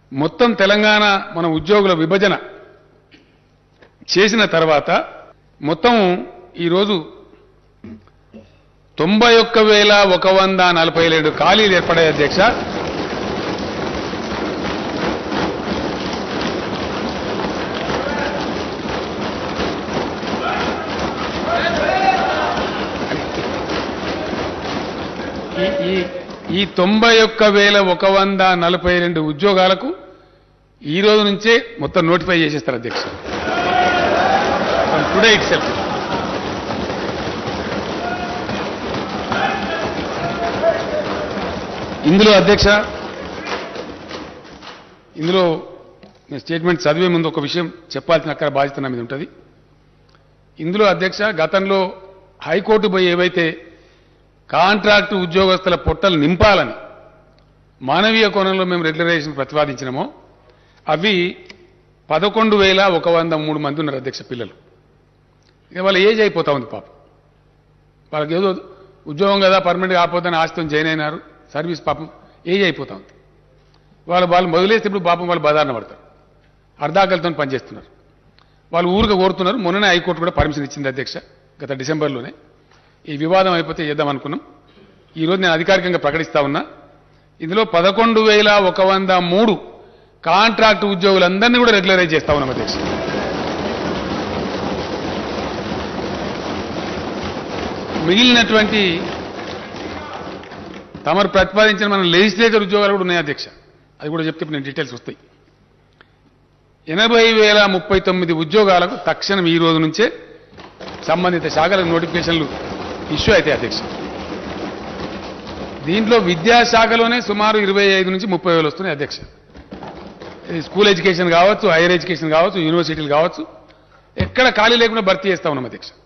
మొత్తం తెలంగాణ మన ఉద్యోగుల విభజన చేసిన తర్వాత మొత్తం ఈరోజు తొంభై ఒక్క వేల ఒక వంద నలభై ఏడు ఖాళీలు ఏర్పడాయి అధ్యక్ష ఈ- ఈ ఈ తొంభై ఒక్క వేల ఒక వంద నలభై రెండు ఉద్యోగాలకు ఈ రోజు నుంచే మొత్తం నోటిఫై చేసేస్తారు అధ్యక్ష టుడే ఇట్ సెల్ఫ్ ఇందులో అధ్యక్ష ఇందులో నేను స్టేట్మెంట్ చదివే ముందు ఒక విషయం చెప్పాల్సిన అక్కడ బాధ్యత నా మీద ఉంటుంది ఇందులో అధ్యక్ష గతంలో హైకోర్టు పోయి ఏవైతే కాంట్రాక్టు ఉద్యోగస్తుల పొట్టలు నింపాలని మానవీయ కోణంలో మేము రెగ్యులరైజేషన్ ప్రతిపాదించినామో అవి పదకొండు వేల ఒక వంద మూడు మంది ఉన్నారు అధ్యక్ష పిల్లలు ఇక వాళ్ళ ఏజ్ అయిపోతా ఉంది పాపం వాళ్ళకి ఏదో ఉద్యోగం కదా పర్మనెంట్ కాకపోతే ఆస్తితో జాయిన్ అయినారు సర్వీస్ పాపం ఏజ్ అయిపోతా ఉంది వాళ్ళు వాళ్ళు మొదలేస్తే ఇప్పుడు పాపం వాళ్ళు బదారణ పడతారు అర్ధాకలతో పనిచేస్తున్నారు వాళ్ళు ఊరుగా కోరుతున్నారు మొన్ననే హైకోర్టు కూడా పర్మిషన్ ఇచ్చింది అధ్యక్ష గత డిసెంబర్లోనే ఈ వివాదం అయిపోతే చేద్దాం అనుకున్నాం ఈరోజు నేను అధికారికంగా ప్రకటిస్తా ఉన్నా ఇందులో పదకొండు వేల ఒక వంద మూడు కాంట్రాక్ట్ ఉద్యోగులందరినీ కూడా రెగ్యులరైజ్ చేస్తా ఉన్నాం అధ్యక్ష మిగిలినటువంటి తమరు ప్రతిపాదించిన మన లెజిస్లేచర్ ఉద్యోగాలు కూడా ఉన్నాయి అధ్యక్ష అది కూడా చెప్తే ఇప్పుడు నేను డీటెయిల్స్ వస్తాయి ఎనభై వేల ముప్పై తొమ్మిది ఉద్యోగాలకు తక్షణం ఈ రోజు నుంచే సంబంధిత శాఖలకు నోటిఫికేషన్లు ఇష్యూ అయితే అధ్యక్ష దీంట్లో విద్యాశాఖలోనే సుమారు ఇరవై ఐదు నుంచి ముప్పై వేలు వస్తున్నాయి అధ్యక్ష ఇది స్కూల్ ఎడ్యుకేషన్ కావచ్చు హైయర్ ఎడ్యుకేషన్ కావచ్చు యూనివర్సిటీలు కావచ్చు ఎక్కడ ఖాళీ లేకుండా భర్తీ చేస్తా ఉన్నాం అధ్యక్ష